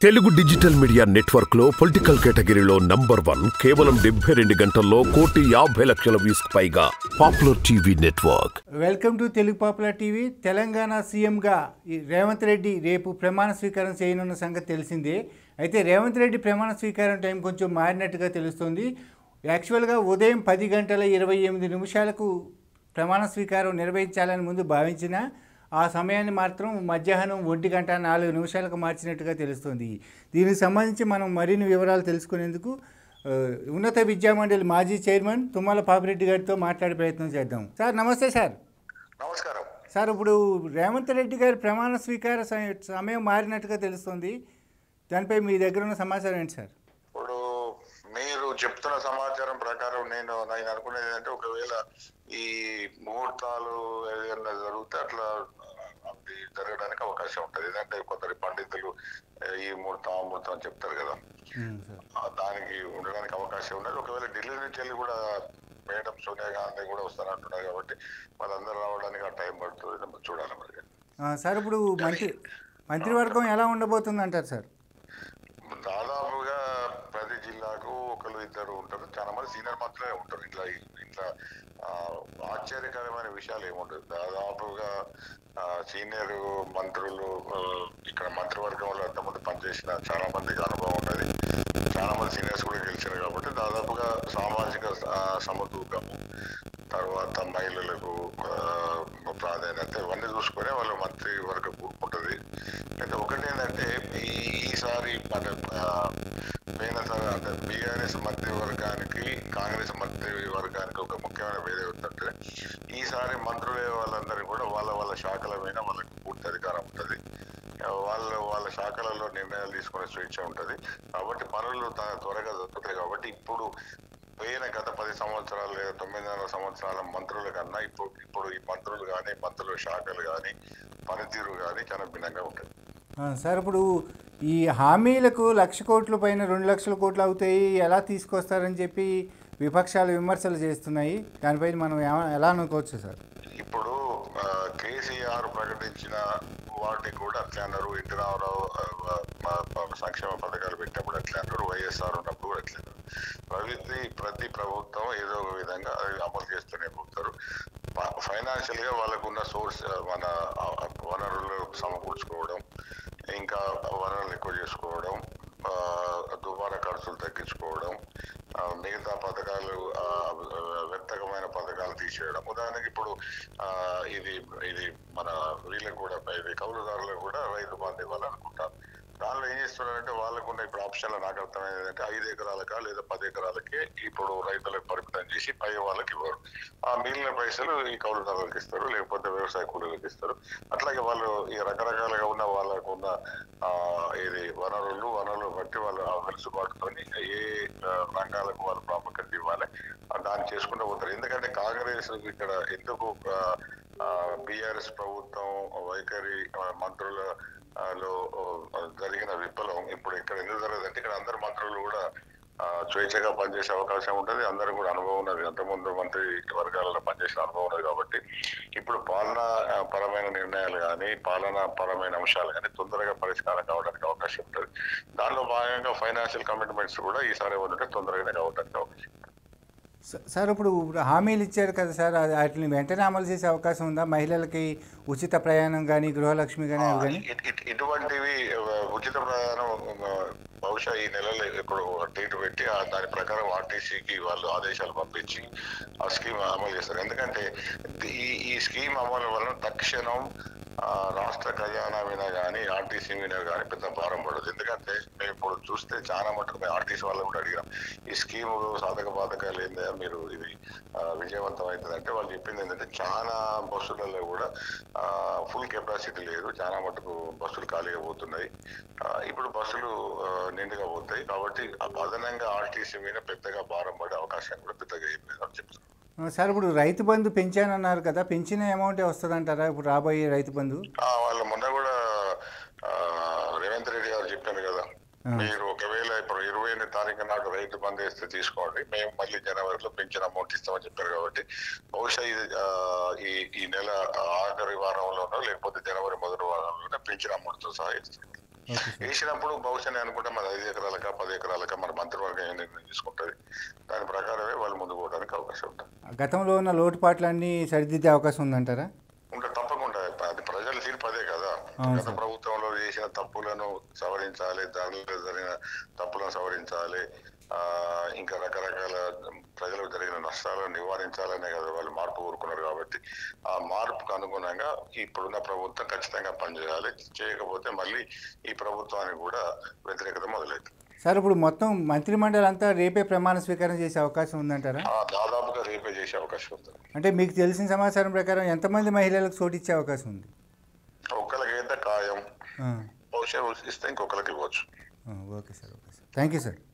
Telugu digital media network లో political కేటగిరీలో number one కేవలం డెబ్బై రెండు గంటల్లో కోటి యాభై లక్షల వ్యూస్ పైగా popular TV network welcome to Telugu popular TV Telangana సీఎంగా ఈ రేవంత్ రెడ్డి రేపు ప్రమాణ స్వీకారం చేయనున్న సంగతి తెలిసిందే అయితే రేవంత్ రెడ్డి ప్రమాణ స్వీకారం టైం కొంచెం మారినట్టుగా తెలుస్తుంది యాక్చువల్గా ఉదయం పది గంటల ఇరవై ఎనిమిది నిమిషాలకు ప్రమాణ స్వీకారం నిర్వహించాలని ముందు భావించిన ఆ సమయాన్ని మాత్రం మధ్యాహ్నం ఒంటి గంట నాలుగు నిమిషాలకు మార్చినట్టుగా తెలుస్తుంది దీనికి సంబంధించి మనం మరిన్ని వివరాలు తెలుసుకునేందుకు ఆ, ఉన్నత విద్యామండలి మాజీ చైర్మన్ తుమ్మల పాపిరెడ్డి గారితో మాట్లాడే ప్రయత్నం చేద్దాం సార్ నమస్తే సార్ నమస్కారం సార్ ఇప్పుడు రేవంత్ రెడ్డి గారి ప్రమాణ స్వీకార స- సమయం మారినట్టుగా తెలుస్తుంది దానిపై మీ దగ్గర ఉన్న సమాచారం ఏంటి సార్ ఇప్పుడు మీరు చెప్తున్న సమాచారం ప్రకారం నేను నేను అనుకునేది ఏంటంటే ఒకవేళ ఈ ముహూర్తాలు ఏదైనా జరిగితే అట్లా అది జరగడానికి అవకాశం ఉంటుంది ఎందుకంటే కొందరు పండితులు ఏ, ఈ ముహూర్తం ఆ ముహూర్తం అని చెప్తారు కదా సార్ ఆ, దానికి ఉండడానికి అవకాశం ఉన్నది ఒకవేళ ఢిల్లీ నుంచి వెళ్ళి కూడా మేడం సోనియా గాంధీ కూడా వస్తారంటున్నారు కాబట్టి వాళ్ళందరూ రావడానికి ఆ టైం పడుతుంది చూడాలి మరి ఆ, సార్ ఇప్పుడు మంత్రి మంత్రివర్గం ఎలా ఉండబోతుంది అంటారు సార్ దాదాపుగా ప్రతి జిల్లాకు ఒకరు ఇద్దరు ఉంటారు చాలా మంది సీనియర్ మంత్రులే ఉంటారు ఇట్లా ఇట్లా ఆ, ఆశ్చర్యకరమైన విషయాలు ఏముండదు దాదాపుగా ఆ, సీనియర్ మంత్రులు ఆ, ఇక్కడ మంత్రివర్గంలో ఎంతమంది పనిచేసిన చాలా మందికి అనుభవం ఉన్నది చాలా మంది సీనియర్స్ కూడా గెలిచారు కాబట్టి దాదాపుగా సామాజిక ఆ, సమతూకము తర్వాత మహిళలకు ఆ, ప్రాధాన్యత ఇవన్నీ చూసుకొని వాళ్ళు మంత్రి వర్గం ఉంటుంది అయితే ఒకటి ఏంటంటే ఈ ఈసారి అంటే ఆ, పోయినసారి అంటే బీఆర్ఎస్ మంత్రి వర్గానికి కాంగ్రెస్ మంత్రి వర్గానికి ఒక ముఖ్యమైన వేరే ఉందంటే ఈసారి మంత్రులే వాళ్ళందరూ కూడా వాళ్ళ వాళ్ళ శాఖల మీద వాళ్ళకి పూర్తి అధికారం ఉంటుంది వాళ్ళ వాళ్ళ శాఖలలో నిర్ణయాలు తీసుకునే స్వేచ్ఛ ఉంటుంది కాబట్టి పనులు త- త్వరగా జరుగుతాయి కాబట్టి ఇప్పుడు పోయిన గత పది సంవత్సరాలు లేదా తొమ్మిదిన్నర సంవత్సరాల మంత్రుల కన్నా ఇప్పుడు ఇప్పుడు ఈ మంత్రులు కానీ మంత్రుల శాఖలు కానీ పనితీరు కానీ చాలా భిన్నంగా ఉంటుంది ఆ, సార్ ఇప్పుడు ఈ హామీలకు లక్ష కోట్ల పైన రెండు లక్షల కోట్లు అవుతాయి ఎలా తీసుకొస్తారని చెప్పి విపక్షాలు విమర్శలు చేస్తున్నాయి దానిపై మనం ఏమ- ఎలా అనుకోవచ్చు సార్ ఇప్పుడు ఆ, కేసీఆర్ ప్రకటించిన వాటికి కూడా అట్లే అన్నారు ఎన్టీ రామారావు ఆ, ఆ, ఆ, సంక్షేమ పథకాలు పెట్టినప్పుడు అట్లే అన్నారు వైఎస్ఆర్ ఉన్నప్పుడు కూడా అట్లే అన్నారు ప్రతి ప్రతి ప్రభుత్వం ఏదో ఒక విధంగా అది అమలు చేస్తూనే పోతారు ఫైనాన్షియల్ గా వాళ్ళకున్న సోర్స్ మన ఆ, వనరులు సమకూర్చుకోవడం ఇంకా వనరులు ఎక్కువ చేసుకోవడం ఆ, దుబారా ఖర్చులు తగ్గించుకోవడం ఆ, మిగతా పథకాలు ఆ, వ్యర్థకమైన పథకాలు తీసేయడం ఉదాహరణకి ఇప్పుడు ఆ, ఇది ఇది మన వీళ్ళకి కూడా ఇది కౌలుదారులకు కూడా రైతు బంధు ఇవ్వాలనుకుంటారు దానిలో ఏం చేస్తున్నారంటే వాళ్ళకున్న ఇప్పుడు ఆప్షన్లో నాకు అర్థమైంది ఏంటంటే ఐదు ఎకరాలకా లేదా పది ఎకరాలకే ఇప్పుడు రైతులకు పరిమితం చేసి పై వాళ్ళకి ఇవ్వరు ఆ మిగిలిన పైసలు ఈ కౌలుదారులకు ఇస్తారు లేకపోతే వ్యవసాయ కూలీలకు ఇస్తారు అట్లాగే వాళ్ళు ఈ రకరకాలుగా ఉన్న వాళ్ళకు ఉన్న ఆ, ఇది వనరులు వనరులు బట్టి వాళ్ళు ఆ వెలుసుబాటుతోని ఏ ఆ, రంగాలకు వాళ్ళు ప్రాముఖ్యత ఇవ్వాలి ఆ, దాన్ని చేసుకుంటూ పోతారు ఎందుకంటే కాంగ్రెస్ ఇక్కడ ఎందుకు బీఆర్ఎస్ ప్రభుత్వం వైఖరి ఆ, మంత్రుల ఆ, లో ఆ, జరిగిన విప్లవం ఇప్పుడు ఇక్కడ ఎందుకు జరగదంటే ఇక్కడ అందరు మంత్రులు కూడా ఆ, స్వేచ్ఛగా పనిచేసే అవకాశం ఉంటుంది అందరూ కూడా అనుభవం ఉన్నది అంతకుముందు మంత్రి వర్గాలలో పనిచేసిన అనుభవం ఉన్నది కాబట్టి ఇప్పుడు పాలనా ఆ, పరమైన నిర్ణయాలు కానీ పాలనా పరమైన అంశాలు కానీ తొందరగా పరిష్కారం కావడానికి అవకాశం ఉంటుంది దానిలో భాగంగా ఫైనాన్షియల్ కమిట్మెంట్స్ కూడా ఈసారి ఏమంటే తొందరగానే కావడానికి అవకాశం ఉంటుంది. స- సార్ ఇప్పుడు హామీలు ఇచ్చారు కదా సార్ అది వాటిని వెంటనే అమలు చేసే అవకాశం ఉందా మహిళలకి ఉచిత ప్రయాణం కానీ గృహలక్ష్మి కానీ అవి కానీ ఇట్- ఇట్- ఇటువంటివి ఆ, ఉచిత ప్రయాణం ఆ, బహుశా ఈ నెలలో ఇప్పుడు డేట్ పెట్టి ఆ దాని ప్రకారం ఆర్టీసీకి వాళ్ళు ఆదేశాలు పంపించి ఆ స్కీమ్ అమలు చేస్తారు ఎందుకంటే ఈ ఈ స్కీమ్ అమలు వలన తక్షణం ఆ, రాష్ట్ర ఖజానా మీద కానీ ఆర్టీసీ మీద కానీ పెద్ద భారం పడదు ఎందుకంటే మేము ఇప్పుడు చూస్తే చాలా మటుకు మేము ఆర్టీసీ వాళ్ళు కూడా అడిగాం ఈ స్కీమ్ సాధక బాధకాలు ఏందా మీరు ఇది ఆ, విజయవంతం అవుతుంది అంటే వాళ్ళు చెప్పింది ఏంటంటే చాలా బస్సులలో కూడా ఫుల్ కెపాసిటీ లేదు చాలా మటుకు బస్సులు ఖాళీగా పోతున్నాయి ఆ, ఇప్పుడు బస్సులు ఆ, నిండుగా పోతాయి కాబట్టి అదనంగా ఆర్టీసీ మీద పెద్దగా భారం పడే అవకాశం కూడా పెద్దగా ఏం లేదని చెప్తున్నారు ఆ, సార్ ఇప్పుడు రైతు బంధు పెంచానన్నారు కదా పెంచిన అమౌంటే వస్తుందంటారా ఇప్పుడు రాబోయే రైతు బంధు ఆ, వాళ్ళు మొన్న కూడా ఆ, రేవంత్ రెడ్డి గారు చెప్పారు కదా ఆ. మీరు ఒకవేళ ఇప్పుడు ఇరవై ఎనిమిది తారీఖు నాడు రైతు బంద్ వేస్తే తీసుకోండి మేము మళ్ళీ జనవరిలో పెంచిన అమౌంట్ ఇస్తామని చెప్పారు కాబట్టి బహుశా ఇది ఆ, ఈ ఈ నెల ఆఖరి వారంలోనో లేకపోతే జనవరి మొదటి వారంలోనే పెంచిన అమౌంట్ తో సహా ఇస్తారు వేసినప్పుడు బహుశా నేను అనుకుంటా మరి ఐదు ఎకరాలక పది ఎకరాలక మరి మంత్రివర్గం ఏం నిర్ణయం తీసుకుంటుంది దాని ప్రకారమే వాళ్ళు ముందుకు పోవడానికి అవకాశం ఉంటుంది గతంలో ఉన్న లోటుపాట్లన్నీ సరిదిద్దే అవకాశం ఉందంటారా ఉంటే తప్పకుండా అది ప్రజల తీర్పు అదే కదా అవును గత ప్రభుత్వంలో చేసిన తప్పులను సవరించాలి దానిలో జరిగిన తప్పులను సవరించాలి ఆ ఇంకా రకరకాల ప్రజలకు జరిగిన నష్టాలను నివారించాలనే కదా వాళ్ళు మార్పు కోరుకున్నారు కాబట్టి ఆ మార్పుకు అనుగుణంగా ఇప్పుడున్న ప్రభుత్వం ఖచ్చితంగా పనిచేయాలి చేయకపోతే మళ్ళీ ఈ ప్రభుత్వానికి కూడా వ్యతిరేకత మొదలవుతుంది సార్ ఇప్పుడు మొత్తం మంత్రిమండలి అంతా రేపే ప్రమాణ స్వీకారం చేసే అవకాశం ఉందంటారా ఆ దాదాపుగా రేపే చేసే అవకాశం ఉంది అంటే మీకు తెలిసిన సమాచారం ప్రకారం ఎంతమంది మహిళలకు చోటు ఇచ్చే అవకాశం ఉంది ఒక్కరికైతే ఖాయం ఆ, బహుశా ఇస్తే ఇంకొకరికి ఇవ్వచ్చు ఆ, okay sir okay sir thank you sir